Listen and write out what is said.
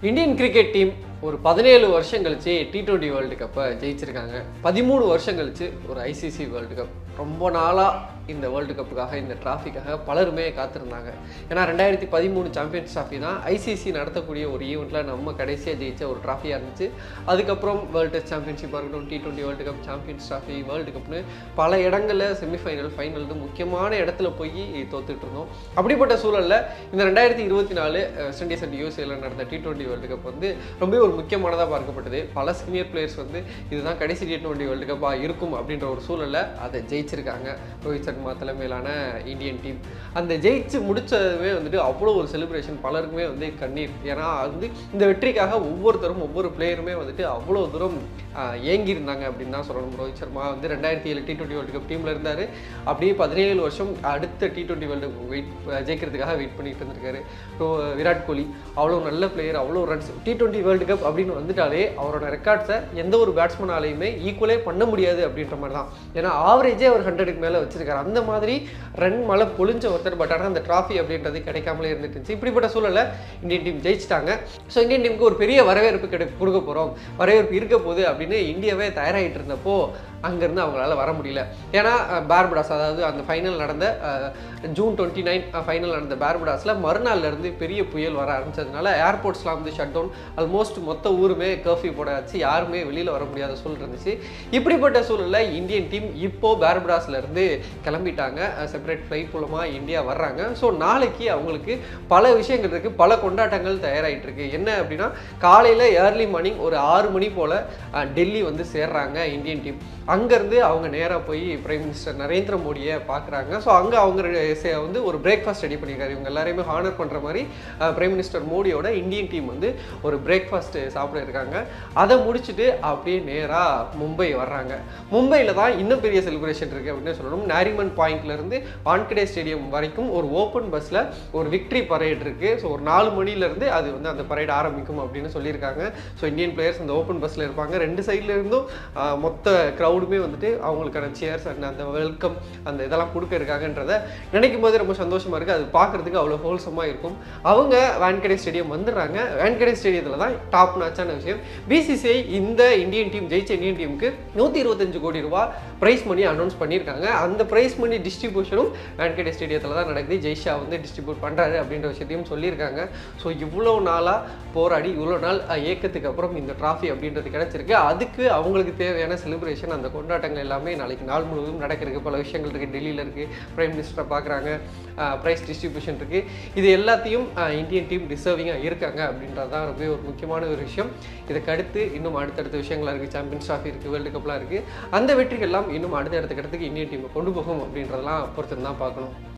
Indian cricket team ஒரு பதினேழு வருஷம் கழிச்சு டி டுவெண்ட்டி வேர்ல்டு கப்பை ஜெயிச்சிருக்காங்க பதிமூணு வருஷம் கழிச்சு ஒரு ஐசிசி வேர்ல்டு கப் ரொம்ப நாளாக இந்த வேர்ல்டு கப்புக்காக இந்த டிராஃபிக்காக பலருமே காத்திருந்தாங்க ஏன்னா ரெண்டாயிரத்தி பதிமூணு சாம்பியன்ஸ் ட்ராஃபி தான் ஐசிசி நடத்தக்கூடிய ஒரு ஈவெண்ட்டில் நம்ம கடைசியாக ஜெயிச்ச ஒரு ட்ராஃபியாக இருந்துச்சு அதுக்கப்புறம் வேர்ல்டு டெஸ்ட் சாம்பியன்ஷிப்பாக இருக்கட்டும் T twenty world cup champions trophy world கப்னு பல இடங்களில் செமிஃபைனல் ஃபைனல்னு முக்கியமான இடத்துல போய் தோத்துட்டு இருந்தோம் அப்படிப்பட்ட சூழலில் இந்த ரெண்டாயிரத்தி இருபத்தி நாலு வெஸ்ட் இண்டீஸ் அண்ட் யூஎஸ்ஏல நடந்த டி டுவெண்ட்டி வேர்ல்டு கப் வந்து ரொம்ப ஒரு முக்கியமானதாக பார்க்கப்பட்டது பல சீனியர் பிளேயர்ஸ் வந்து இதுதான் கடைசி டி டுவெண்ட்டி வேர்ல்டு கப்பாக இருக்கும் அப்படின்ற ஒரு சூழலில் அதை ஜெயிச்சிருக்காங்க ரோஹித் சர்மா தலைமையிலான இந்தியன் டீம் அந்த ஜெயிச்சு முடிச்சதுமே வந்துட்டு அவ்வளோ ஒரு செலிப்ரேஷன் பலருக்குமே வந்து கண்ணீர் ஏன்னா அது வந்து இந்த வெற்றிக்காக ஒவ்வொருத்தரும் ஒவ்வொரு பிளேயருமே வந்துட்டு அவ்வளோ தூரம் ஆஹ், ஏங்கியிருந்தாங்க அப்படின்னு தான் சொல்லணும் ரோஹித் சர்மா வந்து ரெண்டாயிரத்தி ஏழு டி டுவெண்ட்டி வேர்ல்டு கப் டீமில் இருந்தார் அப்படியே பதினேழு வருஷம் அடுத்த டி டுவெண்ட்டி வேர்ல்டு வெயிட் ஜெயிக்கிறதுக்காக வெயிட் பண்ணிட்டு இருந்திருக்காரு ஸோ விராட் கோலி அவ்வளோ நல்ல பிளேயர் அவ்வளோ runs T twenty world cup அப்படின்னு வந்துட்டாலே அவரோட ரெக்கார்ட்ஸை எந்த ஒரு பேட்ஸ்மேனாலையுமே ஈக்குவலே பண்ண முடியாது அப்படின்ற மாதிரி தான் ஏன்னா ஆவரேஜே அவர் ஹண்ட்ரடுக்கு மேலே வச்சிருக்காரு அந்த மாதிரி ரன் மழை பொழிஞ்ச ஒருத்தர் பட் ஆனால் அந்த ட்ராஃபி அப்படின்றது கிடைக்காமலே இருந்துட்டு இருந்துச்சு இப்படிப்பட்ட சூழலில் இந்தியன் டீம் ஜெயிச்சிட்டாங்க ஸோ இந்தியன் டீமுக்கு ஒரு பெரிய வரவேற்பு கிடை கொடுக்க போகிறோம் வரவேற்பு இருக்க போகுது அப்படின்னு இந்தியாவே தயாராகிட்டு இருந்தப்போ அங்கேருந்து அவங்களால வர முடியல ஏன்னா அஹ், பார்படாஸ் அதாவது அந்த ஃபைனல் நடந்த அஹ், ஜூன் டுவெண்ட்டி நைன் ஃபைனல் நடந்த பார்படாஸில் மறுநாள்ல இருந்து பெரிய புயல் வர ஆரம்பிச்சதுனால ஏர்போர்ட்ஸ்லாம் வந்து ஷட் டவுன் ஆல்மோஸ்ட் மொத்த ஊருமே கர்ஃப்யூ போட வச்சு யாருமே வெளியில் வர முடியாத சூழல் இருந்துச்சு இப்படிப்பட்ட சூழலில் இந்தியன் டீம் இப்போ பார்படாஸ்ல இருந்து கிளம்பிட்டாங்க செப்பரேட் ஃப்ளைட் மூலமாக இந்தியா வர்றாங்க ஸோ நாளைக்கு அவங்களுக்கு பல விஷயங்கள் இருக்குது பல கொண்டாட்டங்கள் தயாராகிட்டு இருக்கு என்ன அப்படின்னா காலையில் ஏர்லி மார்னிங் ஒரு ஆறு மணி போல் டெல்லி வந்து சேர்றாங்க இந்தியன் டீம் அங்கேருந்து அவங்க நேராக போய் பிரைம் மினிஸ்டர் நரேந்திர மோடியை பார்க்குறாங்க ஸோ அங்கே அவங்க ரெ- சே- வந்து ஒரு பிரேக்ஃபாஸ்ட் ரெடி பண்ணியிருக்காரு இவங்க எல்லாரையுமே ஹானர் பண்ணுற மாதிரி பிரைம் மினிஸ்டர் மோடியோட இந்தியன் டீம் வந்து ஒரு பிரேக்ஃபாஸ்ட் சாப்பிட இருக்காங்க அதை முடிச்சுட்டு அப்படியே நேராக மும்பை வர்றாங்க மும்பையில் தான் இன்னும் பெரிய செலிப்ரேஷன் இருக்குது அப்படின்னு சொல்லணும் நாரிமன் பாயிண்ட்லேருந்து வான்கடே ஸ்டேடியம் வரைக்கும் ஒரு ஓப்பன் பஸ்ஸில் ஒரு விக்ட்ரி பரேட் இருக்குது ஸோ ஒரு நாலு மணிலேருந்து அது வந்து அந்த பரேட் ஆரம்பிக்கும் அப்படின்னு சொல்லியிருக்காங்க ஸோ இந்தியன் பிளேயர்ஸ் அந்த ஓப்பன் பஸ்ஸில் இருப்பாங்க ரெண்டு சைட்ல இருந்தும் ஆஹ், மொத்த க்ரௌடுமே வந்துட்டு அவங்களுக்கான சேர்ஸ் அண்ட் அந்த வெல்கம் அந்த இதெல்லாம் கொடுக்க இருக்காங்கன்றத நினைக்கும் போது ரொம்ப சந்தோஷமா இருக்குது அது பார்க்குறதுக்கு அவ்வளோ ஹோல்சமாக இருக்கும் அவங்க வான்கடே ஸ்டேடியம் வந்துடுறாங்க வான்கடே ஸ்டேடியத்தில் தான் டாப் நாச்சான விஷயம் பிசிசிஐ இந்த இந்தியன் டீம் ஜெயிச்ச இந்தியன் டீமுக்கு நூற்றி இருபத்தஞ்சு கோடி ரூபாய் ப்ரைஸ் மணி அனௌன்ஸ் பண்ணியிருக்காங்க அந்த ப்ரைஸ் மணி டிஸ்ட்ரிபியூஷனும் வான்கடே ஸ்டேடியத்தில் தான் நடக்குது ஜெய்ஷா வந்து டிஸ்ட்ரிபியூட் பண்ணுறாரு அப்படின்ற விஷயத்தையும் சொல்லியிருக்காங்க ஸோ இவ்வளோ நாளாக போராடி இவ்வளோ நாள் அஹ், ஏக்கத்துக்கு அப்புறம் இந்த ட்ராஃபி அப்படின்றது கிடைச்சிருக்கு அதுக்கு அவங்களுக்கு தேவையான செலிப்ரேஷன் அந்த கொண்டாட்டங்கள் எல்லாமே நாளைக்கு நாள் முழுவதும் நடக்கிறதுக்கு பல விஷயங்கள் இருக்குது டெல்லியில் இருக்குது பிரைம் மினிஸ்டரை பார்க்குறாங்க ப்ரைஸ் டிஸ்ட்ரிபியூஷன் இருக்குது இது எல்லாத்தையும் அஹ், இந்தியன் டீம் டிசர்விங்காக இருக்காங்க அப்படின்றது தான் ரொம்ப ஒரு முக்கியமான ஒரு விஷயம் இதுக்கு அடுத்து இன்னும் அடுத்தடுத்த விஷயங்களாக இருக்குது சாம்பியன்ஸ் ட்ராஃபி இருக்குது வேர்ல்டு கப்லாம் இருக்குது அந்த வெற்றிகள்லாம் இன்னும் அடுத்த அடுத்த இடத்துக்கு இந்தியன் டீமை கொண்டு போகும் அப்படின்றதெல்லாம் பொறுத்து தான் பார்க்கணும்